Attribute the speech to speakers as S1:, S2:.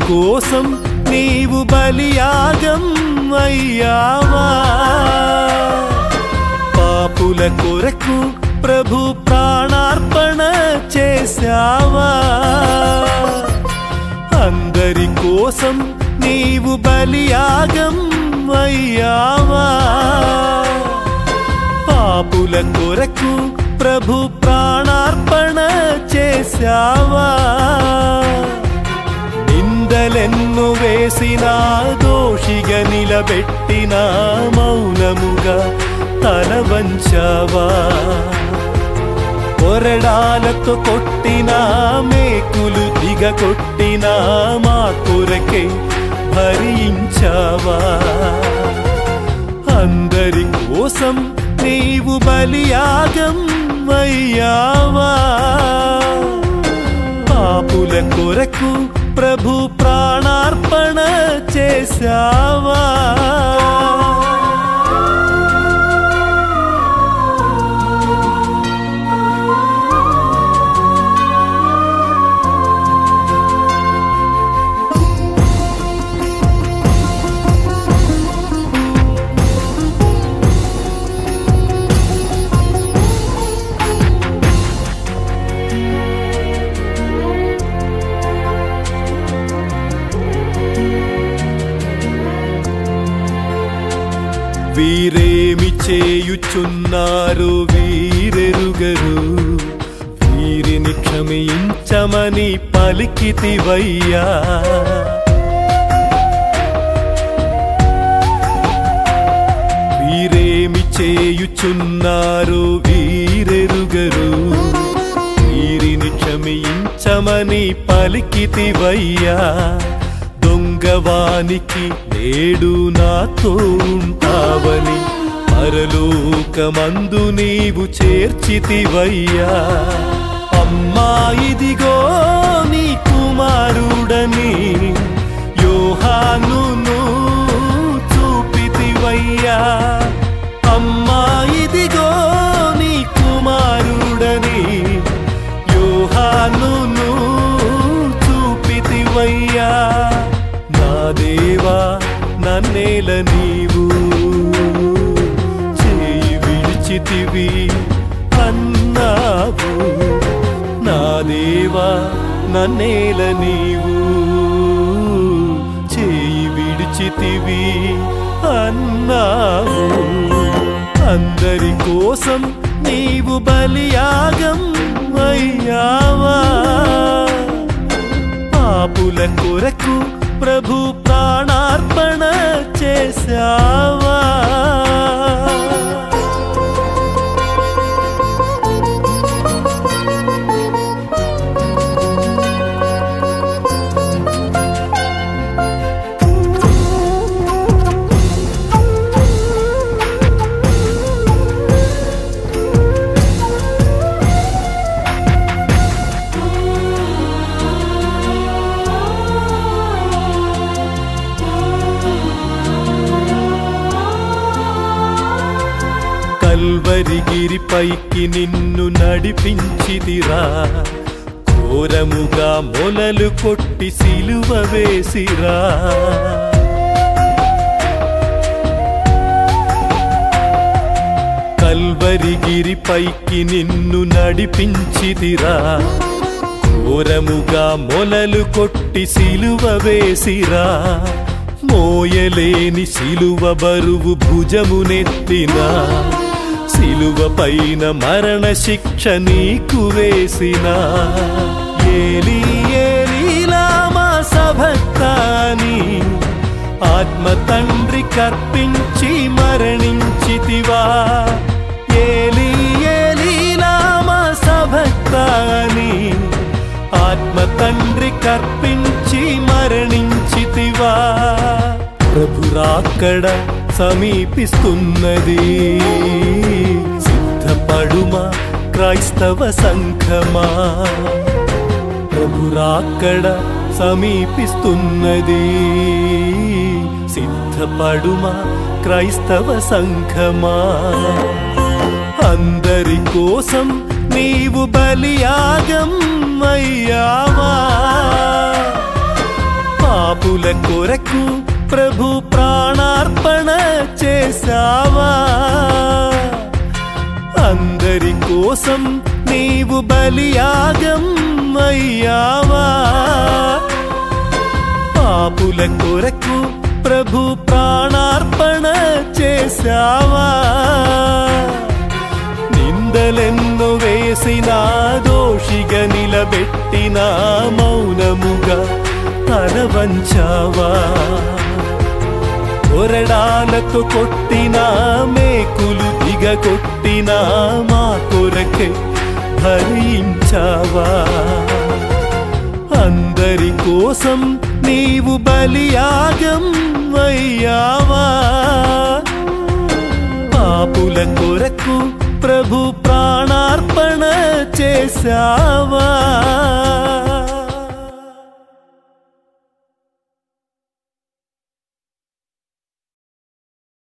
S1: కోసం నీవు బలియాగం అయ్యావా పాపుల కొరకు ప్రభు ప్రాణార్పణ చేశావా అందరి కోసం నీవు బలియాగం అయ్యావా పాపుల కొరకు ప్రభు ప్రాణార్పణ చేశావా నిందలెన్ను వేసిన దోషిగా నిలబెట్టిన మౌనముగా తల వంచావా కొరడాలతో కొట్టిన మేకులు దిగ కొట్టిన మా కొరకే భరించావా అందరి కోసం నీవు బలియాగం అయ్యావా పాపుల కొరకు ప్రభు ప్రాణార్పణ చేశావా వీరేమి చేయుచున్నారు వీరెరుగరు వీరిని క్షమించమని పలికితివయ్యా వీరేమి చేయుచున్నారు వీరెరుగరు వీరిని క్షమించమని పలికితివయ్యా దొంగవానికి నేడు నాతో ఉంటావని పరలోకమందు నీవు చేర్చితివయ్యా అమ్మా ఇదిగో నీ కుమారుడని యోహానును చూపితివయ్యా అమ్మా ఇదిగో నీ కుమారుడని యోహానును చూపితివయ్యా నా దేవా నన్నేల నీవు చేయి విడిచితివి అన్నావు నా దేవా నన్నేల నీవు చేయి విడిచితివి అన్నావు అందరి కోసం నీవు బలియాగం అయ్యావా పాపుల కొరకు ప్రభు ప్రాణార్పణ చేశావా కల్వరిగిరిపైకి నిన్ను నడిపించిదిరా ఘోరముగా మొలలు కొట్టి సిలువ వేసిరా కల్వరిగిరిపైకి నిన్ను నడిపించిదిరా ఘోరముగా మొలలు కొట్టి సిలువ వేసిరా మోయలేని సిలువ బరువు భుజమునెత్తినా సిలువ పైన మరణ శిక్ష నీకు వేసిన ఏలి ఏలీలామా సభక్తాని ఆత్మ తండ్రి కర్పించి మరణించితివా ఏలి ఏలీలామా సభక్తాని ఆత్మ తండ్రి కర్పించి మరణించితివా ప్రభురాక్కడ సమీపిస్తున్నది సిద్ధపడుమా క్రైస్తవ సంఘమా ప్రభురాక్కడ సమీపిస్తున్నది సిద్ధపడుమా క్రైస్తవ సంఘమా అందరి కోసం నీవు బలియాగం అయ్యావా పాపుల కొరకు ప్రభు ప్రాణార్పణ చేశావా అందరి కోసం నీవు బలియాగం అయ్యావా పాపుల కొరకు ప్రభు ప్రాణార్పణ చేశావా నిందలెన్ను వేసిన దోషిగా నిలబెట్టిన మౌనముగా తల వంచావా కొరడాలతో కొట్టిన మేకులు దిగగొట్టిన మా కొరకే భరించావా అందరి కోసం నీవు బలియాగం అయ్యావా పాపుల కొరకు ప్రభు ప్రాణార్పణ చేశావా